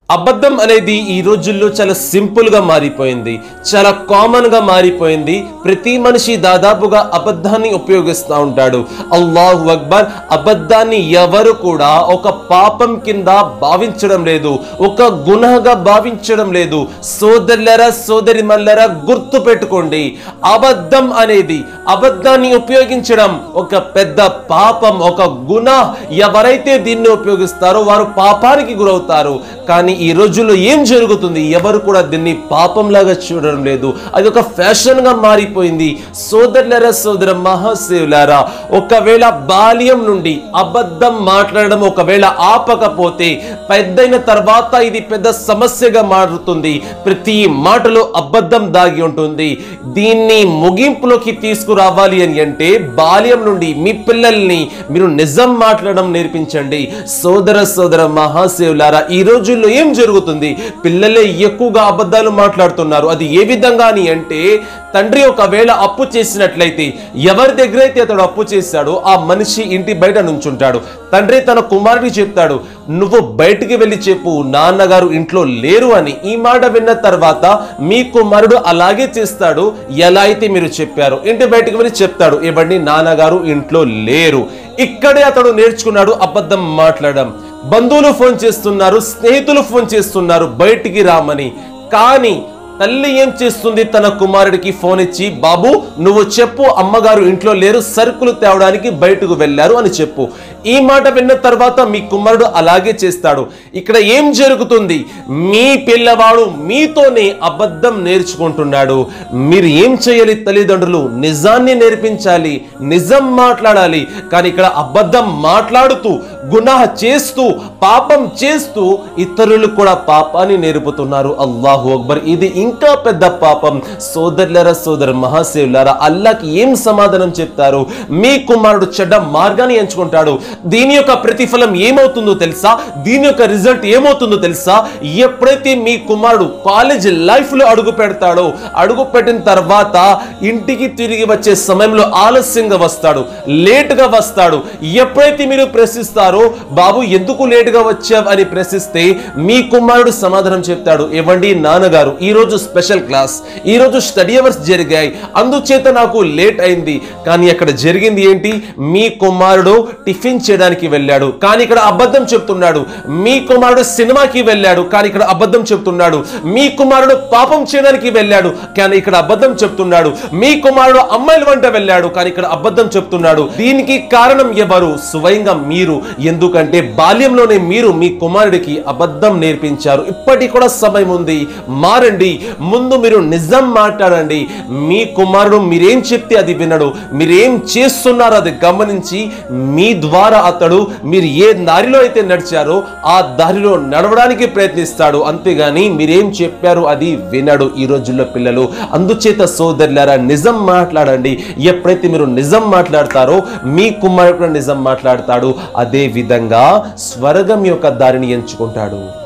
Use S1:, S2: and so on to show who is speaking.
S1: అబద్ధం అనేది ఈ రోజుల్లో చాలా సింపుల్ గా మారిపోయింది చాలా కామన్ గా మారిపోయింది ప్రతి మనిషి దాదాపుగా అబద్ధాన్ని ఉపయోగిస్తూ ఉంటాడు అల్లాహు అక్బర్ అబద్ధాన్ని ఎవరు కూడా ఒక పాపం కింద భావించడం లేదు ఒక గుణగా భావించడం లేదు సోదరులరా సోదరి మల్లరా గుర్తు పెట్టుకోండి అబద్ధం అనేది అబద్ధాన్ని ఉపయోగించడం ఒక పెద్ద పాపం ఒక గుణ ఎవరైతే దీన్ని ఉపయోగిస్తారో వారు పాపానికి గురవుతారు కానీ ఈ రోజుల్లో ఏం జరుగుతుంది ఎవరు కూడా దీన్ని పాపంలాగా చూడడం లేదు అది ఒక ఫ్యాషన్ గా మారిపోయింది సోదరులరా సోదర మహాశివులారా ఒకవేళ బాల్యం నుండి అబద్ధం మాట్లాడడం ఒకవేళ ఆపకపోతే పెద్దయిన తర్వాత ఇది పెద్ద సమస్యగా మారుతుంది ప్రతి మాటలో అబద్ధం దాగి ఉంటుంది దీన్ని ముగింపులోకి తీసుకురావాలి అని అంటే బాల్యం నుండి మీ పిల్లల్ని మీరు నిజం మాట్లాడడం నేర్పించండి సోదర సోదర మహాశివులారా ఈ రోజుల్లో ఏం జరుగుతుంది పిల్లలే ఎక్కువగా అబద్ధాలు మాట్లాడుతున్నారు అది ఏ విధంగా అని అంటే తండ్రి ఒకవేళ అప్పు చేసినట్లయితే ఎవరి దగ్గర అయితే అతడు అప్పు చేశాడో ఆ మనిషి ఇంటి బయట నుంచుంటాడు తండ్రి తన కుమారుడికి చెప్తాడు నువ్వు బయటికి వెళ్ళి చెప్పు నాన్నగారు ఇంట్లో లేరు అని ఈ మాట విన్న తర్వాత మీ కుమారుడు అలాగే చేస్తాడు ఎలా అయితే మీరు చెప్పారు ఇంటి బయటికి వెళ్ళి చెప్తాడు ఇవ్వండి నాన్నగారు ఇంట్లో లేరు ఇక్కడే అతడు నేర్చుకున్నాడు అబద్ధం మాట్లాడడం బంధువులు ఫోన్ చేస్తున్నారు స్నేహితులు ఫోన్ చేస్తున్నారు బయటికి రామని కానీ తల్లి ఏం చేస్తుంది తన కుమారుడికి ఫోన్ ఇచ్చి బాబు నువ్వు చెప్పు అమ్మగారు ఇంట్లో లేరు సరుకులు తేవడానికి బయటకు వెళ్ళారు అని చెప్పు ఈ మాట విన్న తర్వాత మీ కుమారుడు అలాగే చేస్తాడు ఇక్కడ ఏం జరుగుతుంది మీ పిల్లవాడు మీతోనే అబద్ధం నేర్చుకుంటున్నాడు మీరు ఏం చేయాలి తల్లిదండ్రులు నిజాన్ని నేర్పించాలి నిజం మాట్లాడాలి కానీ ఇక్కడ అబద్ధం మాట్లాడుతూ గునాహ చేస్తూ పాపం చేస్తూ ఇతరులు కూడా పాపాన్ని నేర్పుతున్నారు అల్లాహు అక్బర్ ఇది ఇంకా పెద్ద పాపం సోదరులరా సోదరు మహాశివులారా అల్లాకి ఏం సమాధానం చెప్తారు మీ కుమారుడు చెడ్డ మార్గాన్ని ఎంచుకుంటాడు దీని యొక్క ప్రతిఫలం ఏమవుతుందో తెలుసా దీని యొక్క రిజల్ట్ ఏమవుతుందో తెలుసా ఎప్పుడైతే మీ కుమారుడు కాలేజ్ లైఫ్ లో అడుగు పెడతాడో అడుగు పెట్టిన తర్వాత ఇంటికి తిరిగి వచ్చే సమయంలో ఆలస్యంగా వస్తాడు లేట్ గా వస్తాడు ఎప్పుడైతే మీరు ప్రశ్నిస్తారో బాబు ఎందుకు లేట్ గా వచ్చావు అని ప్రశ్నిస్తే మీ కుమారుడు సమాధానం చెప్తాడు ఇవ్వండి నాన్నగారు ఈ రోజు స్పెషల్ క్లాస్ ఈ రోజు స్టడీ అవర్స్ జరిగాయి అందుచేత నాకు లేట్ అయింది కానీ అక్కడ జరిగింది ఏంటి మీ కుమారుడు టిఫిన్ చేయడానికి వెళ్ళాడు కానీ ఇక్కడ అబద్ధం చెప్తున్నాడు మీ కుమారుడు సినిమాకి వెళ్ళాడు కానీ ఇక్కడ అబద్ధం చెప్తున్నాడు మీ కుమారుడు పాపం చేయడానికి వెళ్ళాడు కానీ ఇక్కడ అబద్ధం చెప్తున్నాడు మీ కుమారుడు అమ్మాయిల వంట వెళ్ళాడు కానీ ఇక్కడ అబద్ధం చెప్తున్నాడు దీనికి కారణం ఎవరు స్వయంగా మీరు ఎందుకంటే బాల్యంలోనే మీరు మీ కుమారుడికి అబద్ధం నేర్పించారు ఇప్పటికి కూడా సమయం ఉంది మారండి ముందు మీరు నిజం మాట్లాడండి మీ కుమారుడు మీరేం చెప్తే అది వినడు మీరేం చేస్తున్నారో అది గమనించి మీ ద్వారా అతడు మీరు ఏ దారిలో అయితే నడిచారో ఆ దారిలో నడవడానికి ప్రయత్నిస్తాడు అంతేగాని మీరేం చెప్పారు అది వినడు ఈ రోజుల్లో పిల్లలు అందుచేత సోదరులారా నిజం మాట్లాడండి ఎప్పుడైతే మీరు నిజం మాట్లాడతారో మీ కుమారుడు కూడా నిజం మాట్లాడతాడు అదే విధంగా స్వర్గం యొక్క దారిని ఎంచుకుంటాడు